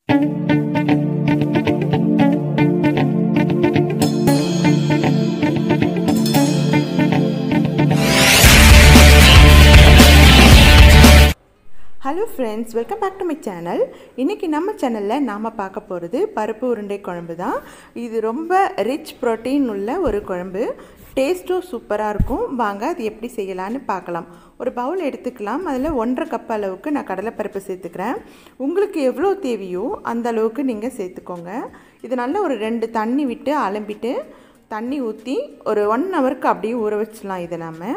hello friends welcome back to my channel இன்றைக்கி நம்ம சேனலில் நாம் பார்க்க போகிறது பருப்பு உருண்டை குழம்பு தான் இது ரொம்ப ரிச் ப்ரோட்டீன் உள்ள ஒரு குழம்பு டேஸ்ட்டும் சூப்பராக இருக்கும் வாங்க அது எப்படி செய்யலான்னு பார்க்கலாம் ஒரு பவுல் எடுத்துக்கலாம் அதில் ஒன்றரை கப் அளவுக்கு நான் கடலைப்பருப்பு சேர்த்துக்கிறேன் உங்களுக்கு எவ்வளோ தேவையோ அந்த அளவுக்கு நீங்கள் சேர்த்துக்கோங்க இது நல்லா ஒரு ரெண்டு தண்ணி விட்டு அலம்பிட்டு தண்ணி ஊற்றி ஒரு ஒன் ஹவருக்கு அப்படியே ஊற வச்சிடலாம் இதை நம்ம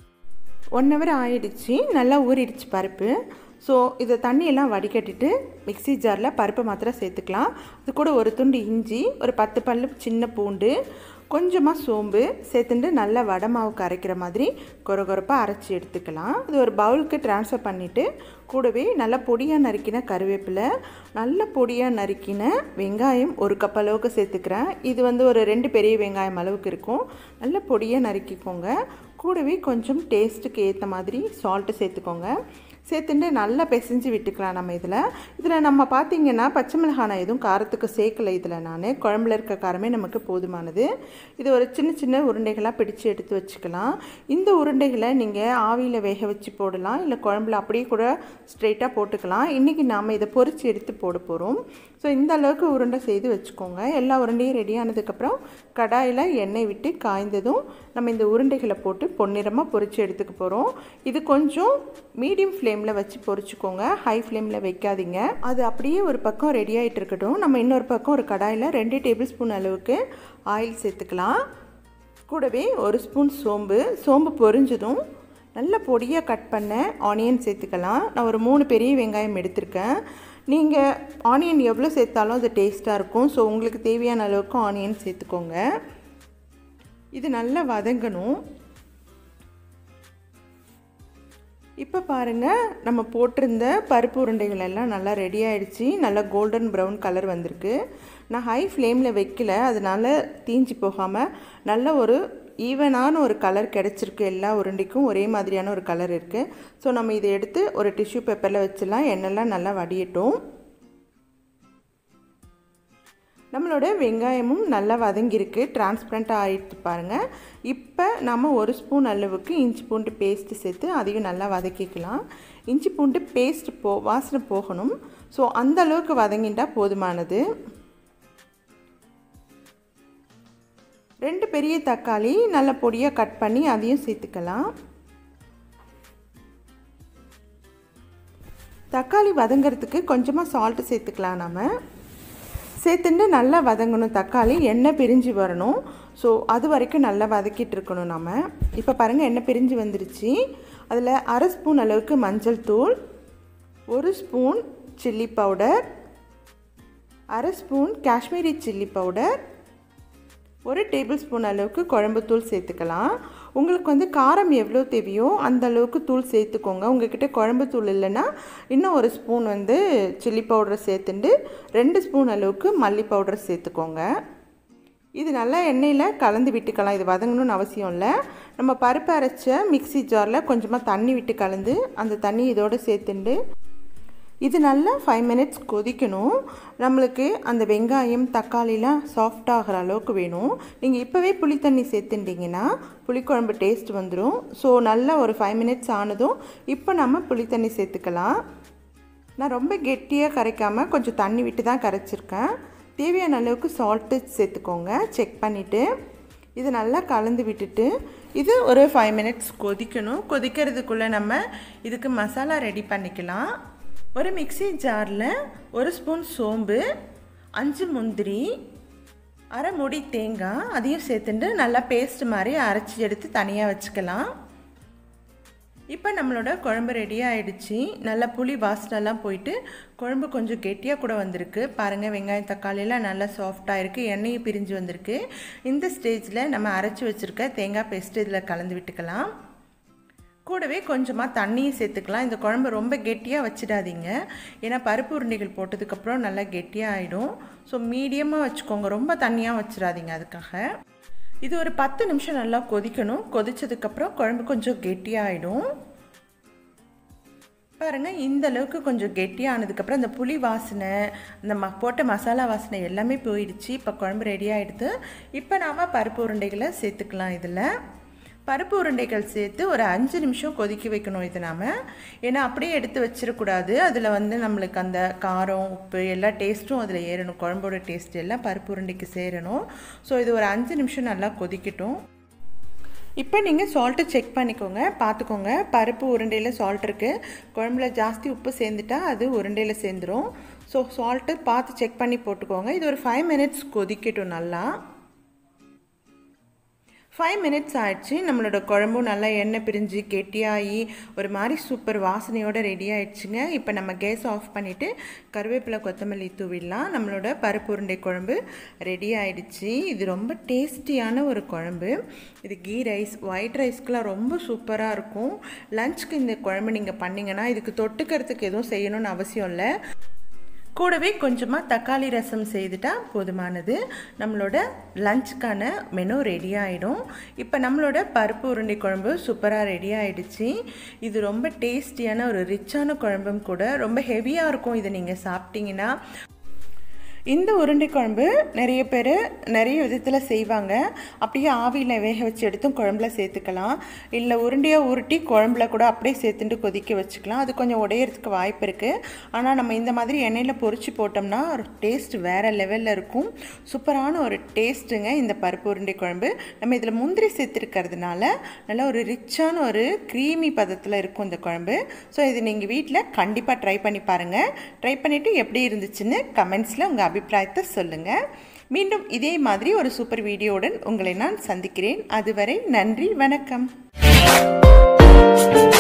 ஒன் ஹவர் ஆயிடுச்சு நல்லா ஊறிடுச்சு பருப்பு ஸோ இதை தண்ணியெல்லாம் வடிகட்டிட்டு மிக்ஸி ஜாரில் பருப்பு மாத்திரம் சேர்த்துக்கலாம் அது கூட ஒரு துண்டு இஞ்சி ஒரு பத்து பல்லு சின்ன பூண்டு கொஞ்சமாக சோம்பு சேர்த்துட்டு நல்லா வடை மாவுக்கு அரைக்கிற மாதிரி கொர கொரப்பாக அரைச்சி எடுத்துக்கலாம் இது ஒரு பவுலுக்கு ட்ரான்ஸ்ஃபர் பண்ணிவிட்டு கூடவே நல்லா பொடியாக நறுக்கின கருவேப்பிலை நல்ல பொடியாக நறுக்கின வெங்காயம் ஒரு கப் அளவுக்கு சேர்த்துக்கிறேன் இது வந்து ஒரு ரெண்டு பெரிய வெங்காயம் அளவுக்கு இருக்கும் நல்ல பொடியாக நறுக்கிக்கோங்க கூடவே கொஞ்சம் டேஸ்ட்டுக்கு ஏற்ற மாதிரி சால்ட்டு சேர்த்துக்கோங்க சேர்த்துட்டு நல்லா பிசைஞ்சு விட்டுக்கலாம் நம்ம இதில் இதில் நம்ம பார்த்திங்கன்னா பச்சை மிளகாய் நான் எதுவும் காரத்துக்கு சேர்க்கலை இதில் நான் குழம்புல இருக்க காரமே நமக்கு போதுமானது இது ஒரு சின்ன சின்ன உருண்டைகளாக பிடிச்சு எடுத்து வச்சுக்கலாம் இந்த உருண்டைகளை நீங்கள் ஆவியில் வேக வச்சு போடலாம் இல்லை குழம்புல அப்படியே கூட ஸ்ட்ரெயிட்டாக போட்டுக்கலாம் இன்றைக்கி நாம் இதை பொறிச்சு எடுத்து போட போகிறோம் ஸோ இந்த அளவுக்கு உருண்டை செய்து வச்சுக்கோங்க எல்லா உருண்டையும் ரெடி ஆனதுக்கப்புறம் கடாயில் எண்ணெய் விட்டு காய்ந்ததும் நம்ம இந்த உருண்டைகளை போட்டு பொன்னிறமாக பொறிச்சு எடுத்துக்க போகிறோம் இது கொஞ்சம் மீடியம் ஃப்ளேமில் வச்சு பொறிச்சிக்கோங்க ஹை ஃப்ளேமில் வைக்காதீங்க அது அப்படியே ஒரு பக்கம் ரெடி ஆகிட்டு இருக்கட்டும் நம்ம இன்னொரு பக்கம் ஒரு கடாயில் ரெண்டு டேபிள் ஸ்பூன் அளவுக்கு ஆயில் சேர்த்துக்கலாம் கூடவே ஒரு ஸ்பூன் சோம்பு சோம்பு பொரிஞ்சதும் நல்ல பொடியாக கட் பண்ண ஆனியன் சேர்த்துக்கலாம் நான் ஒரு மூணு பெரிய வெங்காயம் எடுத்திருக்கேன் நீங்கள் ஆனியன் எவ்வளோ சேர்த்தாலும் அது டேஸ்ட்டாக இருக்கும் ஸோ உங்களுக்கு தேவையான அளவுக்கு ஆனியன் சேர்த்துக்கோங்க இது நல்லா வதங்கணும் இப்போ பாருங்கள் நம்ம போட்டிருந்த பருப்பு உருண்டைகள் எல்லாம் நல்லா ரெடி ஆகிடுச்சு நல்லா கோல்டன் ப்ரௌன் கலர் வந்திருக்கு நான் ஹை ஃப்ளேமில் வைக்கல அதனால் தீஞ்சு போகாமல் நல்ல ஒரு ஈவனான ஒரு கலர் கிடச்சிருக்கு எல்லா உருண்டைக்கும் ஒரே மாதிரியான ஒரு கலர் இருக்குது ஸோ நம்ம இதை எடுத்து ஒரு டிஷ்யூ பேப்பரில் வச்சிடலாம் எண்ணெய்லாம் நல்லா வடியட்டும் நம்மளோட வெங்காயமும் நல்லா வதங்கியிருக்கு டிரான்ஸ்பரண்ட்டாக ஆகிட்டு பாருங்கள் இப்போ நம்ம ஒரு ஸ்பூன் அளவுக்கு இஞ்சி பூண்டு பேஸ்ட்டு சேர்த்து அதையும் நல்லா வதக்கிக்கலாம் இஞ்சி பூண்டு பேஸ்ட் போ வாசனை போகணும் ஸோ அந்த அளவுக்கு வதங்கிட்டால் போதுமானது ரெண்டு பெரிய தக்காளி நல்ல பொடியாக கட் பண்ணி அதையும் சேர்த்துக்கலாம் தக்காளி வதங்கிறதுக்கு கொஞ்சமாக சால்ட்டு சேர்த்துக்கலாம் நம்ம சேர்த்துட்டு நல்லா வதங்கணும் தக்காளி எண்ணெய் பிரிஞ்சு வரணும் ஸோ அது வரைக்கும் நல்லா வதக்கிட்டு இருக்கணும் நம்ம இப்போ பாருங்கள் எண்ணெய் பிரிஞ்சு வந்துருச்சு அதில் அரை ஸ்பூன் அளவுக்கு மஞ்சள் தூள் ஒரு ஸ்பூன் சில்லி பவுடர் அரை ஸ்பூன் காஷ்மீரி சில்லி பவுடர் ஒரு டேபிள் ஸ்பூன் அளவுக்கு குழம்பு தூள் சேர்த்துக்கலாம் உங்களுக்கு வந்து காரம் எவ்வளோ தேவையோ அந்த அளவுக்கு தூள் சேர்த்துக்கோங்க உங்ககிட்ட குழம்பு தூள் இல்லைன்னா இன்னும் ஒரு ஸ்பூன் வந்து சில்லி பவுடரை சேர்த்துட்டு ரெண்டு ஸ்பூன் அளவுக்கு மல்லி பவுடர் சேர்த்துக்கோங்க இது நல்லா எண்ணெயில் கலந்து விட்டுக்கலாம் இது வதங்கணும்னு அவசியம் இல்லை நம்ம பருப்பு அரைச்ச மிக்சி ஜாரில் கொஞ்சமாக தண்ணி விட்டு கலந்து அந்த தண்ணி இதோடு சேர்த்துண்டு இது நல்லா ஃபைவ் மினிட்ஸ் கொதிக்கணும் நம்மளுக்கு அந்த வெங்காயம் தக்காளிலாம் சாஃப்ட் ஆகிற அளவுக்கு வேணும் நீங்கள் இப்போவே புளி தண்ணி சேர்த்துட்டிங்கன்னா புளிக்குழம்பு டேஸ்ட் வந்துடும் ஸோ நல்லா ஒரு ஃபைவ் மினிட்ஸ் ஆனதும் இப்போ நம்ம புளி தண்ணி சேர்த்துக்கலாம் நான் ரொம்ப கெட்டியாக கரைக்காமல் கொஞ்சம் தண்ணி விட்டு தான் கரைச்சிருக்கேன் தேவையான அளவுக்கு சால்ட்டு சேர்த்துக்கோங்க செக் பண்ணிவிட்டு இது நல்லா கலந்து விட்டுட்டு இது ஒரு ஃபைவ் மினிட்ஸ் கொதிக்கணும் கொதிக்கிறதுக்குள்ளே நம்ம இதுக்கு மசாலா ரெடி பண்ணிக்கலாம் ஒரு மிக்சி ஜாரில் ஒரு ஸ்பூன் சோம்பு அஞ்சு முந்திரி அரை முடி தேங்காய் அதையும் சேர்த்துட்டு நல்லா பேஸ்ட் மாதிரி அரைச்சி எடுத்து தனியாக வச்சுக்கலாம் இப்போ நம்மளோட குழம்பு ரெடி ஆகிடுச்சு நல்லா புளி வாசனெல்லாம் போயிட்டு குழம்பு கொஞ்சம் கெட்டியாக கூட வந்திருக்கு பாருங்கள் வெங்காயம் தக்காளியெல்லாம் நல்லா சாஃப்டாக இருக்குது எண்ணெயும் பிரிஞ்சு வந்திருக்கு இந்த ஸ்டேஜில் நம்ம அரைச்சி வச்சுருக்க தேங்காய் பேஸ்ட்டு இதில் கலந்து விட்டுக்கலாம் கூடவே கொஞ்சமாக தண்ணியும் சேர்த்துக்கலாம் இந்த குழம்பு ரொம்ப கெட்டியாக வச்சிடாதீங்க ஏன்னா பருப்பு உருண்டைகள் போட்டதுக்கப்புறம் நல்லா கெட்டியாக ஆகிடும் ஸோ மீடியமாக வச்சுக்கோங்க ரொம்ப தண்ணியாக வச்சிடாதீங்க அதுக்காக இது ஒரு பத்து நிமிஷம் நல்லா கொதிக்கணும் கொதிச்சதுக்கப்புறம் குழம்பு கொஞ்சம் கெட்டியாகிடும் பாருங்கள் இந்த அளவுக்கு கொஞ்சம் கெட்டியானதுக்கப்புறம் அந்த புளி வாசனை இந்த ம போட்ட மசாலா வாசனை எல்லாமே போயிடுச்சு இப்போ குழம்பு ரெடி ஆகிடுது இப்போ நாம் பருப்பு உருண்டைகளை சேர்த்துக்கலாம் இதில் பருப்பு உருண்டைகள் சேர்த்து ஒரு அஞ்சு நிமிஷம் கொதிக்க வைக்கணும் இது நாம் ஏன்னா அப்படியே எடுத்து வச்சிடக்கூடாது அதில் வந்து நம்மளுக்கு அந்த காரம் உப்பு எல்லா டேஸ்ட்டும் அதில் ஏறணும் குழம்போட டேஸ்ட் எல்லாம் பருப்பு உருண்டைக்கு சேரணும் ஸோ இது ஒரு அஞ்சு நிமிஷம் நல்லா கொதிக்கட்டும் இப்போ நீங்கள் சால்ட்டு செக் பண்ணிக்கோங்க பார்த்துக்கோங்க பருப்பு உருண்டையில் சால்ட் இருக்குது குழம்புல ஜாஸ்தி உப்பு சேர்ந்துட்டா அது உருண்டையில் சேர்ந்துடும் ஸோ சால்ட்டு பார்த்து செக் பண்ணி போட்டுக்கோங்க இது ஒரு ஃபைவ் மினிட்ஸ் கொதிக்கட்டும் நல்லா ஃபைவ் மினிட்ஸ் ஆயிடுச்சு நம்மளோட குழம்பும் நல்லா எண்ணெய் பிரிஞ்சு கெட்டியாகி ஒரு மாதிரி சூப்பர் வாசனையோடு ரெடி ஆயிடுச்சுங்க இப்போ நம்ம கேஸ் ஆஃப் பண்ணிவிட்டு கருவேப்பிலை கொத்தமல்லி தூவிடலாம் நம்மளோட பருப்பு உருண்டை குழம்பு ரெடி ஆயிடுச்சு இது ரொம்ப டேஸ்டியான ஒரு குழம்பு இது கீ ரைஸ் ஒயிட் ரைஸ்க்கெலாம் ரொம்ப சூப்பராக இருக்கும் லஞ்சுக்கு இந்த குழம்பு நீங்கள் பண்ணிங்கன்னா இதுக்கு தொட்டுக்கிறதுக்கு எதுவும் செய்யணும்னு அவசியம் இல்லை கூடவே கொஞ்சமாக தக்காளி ரசம் செய்துட்டா போதுமானது நம்மளோட லஞ்சுக்கான மெனு ரெடி ஆகிடும் இப்போ நம்மளோட பருப்பு உருண்டை குழம்பு சூப்பராக ரெடி ஆகிடுச்சு இது ரொம்ப டேஸ்டியான ஒரு ரிச்சான குழம்பும் கூட ரொம்ப ஹெவியாக இருக்கும் இதை நீங்கள் சாப்பிட்டீங்கன்னா இந்த உருண்டை குழம்பு நிறைய பேர் நிறைய விதத்தில் செய்வாங்க அப்படியே ஆவியில் வேக வச்சு எடுத்தும் குழம்புல சேர்த்துக்கலாம் இல்லை உருண்டையாக உருட்டி குழம்புல கூட அப்படியே சேர்த்துட்டு கொதிக்க வச்சுக்கலாம் அது கொஞ்சம் உடையிறதுக்கு வாய்ப்பு இருக்குது ஆனால் நம்ம இந்த மாதிரி எண்ணெயில் பொறிச்சு போட்டோம்னா டேஸ்ட் வேறு லெவலில் இருக்கும் சூப்பரான ஒரு டேஸ்ட்டுங்க இந்த பருப்பு உருண்டை குழம்பு நம்ம இதில் முந்திரி சேர்த்துருக்கிறதுனால நல்ல ஒரு ரிச்சான ஒரு க்ரீமி பதத்தில் இருக்கும் இந்த குழம்பு ஸோ இது நீங்கள் வீட்டில் கண்டிப்பாக ட்ரை பண்ணி பாருங்கள் ட்ரை பண்ணிவிட்டு எப்படி இருந்துச்சுன்னு கமெண்ட்ஸில் உங்கள் அபிப்பிராயத்தை சொல்லுங்கள் மீண்டும் இதே மாதிரி ஒரு சூப்பர் வீடியோவுடன் உங்களை நான் சந்திக்கிறேன் அதுவரை நன்றி வணக்கம்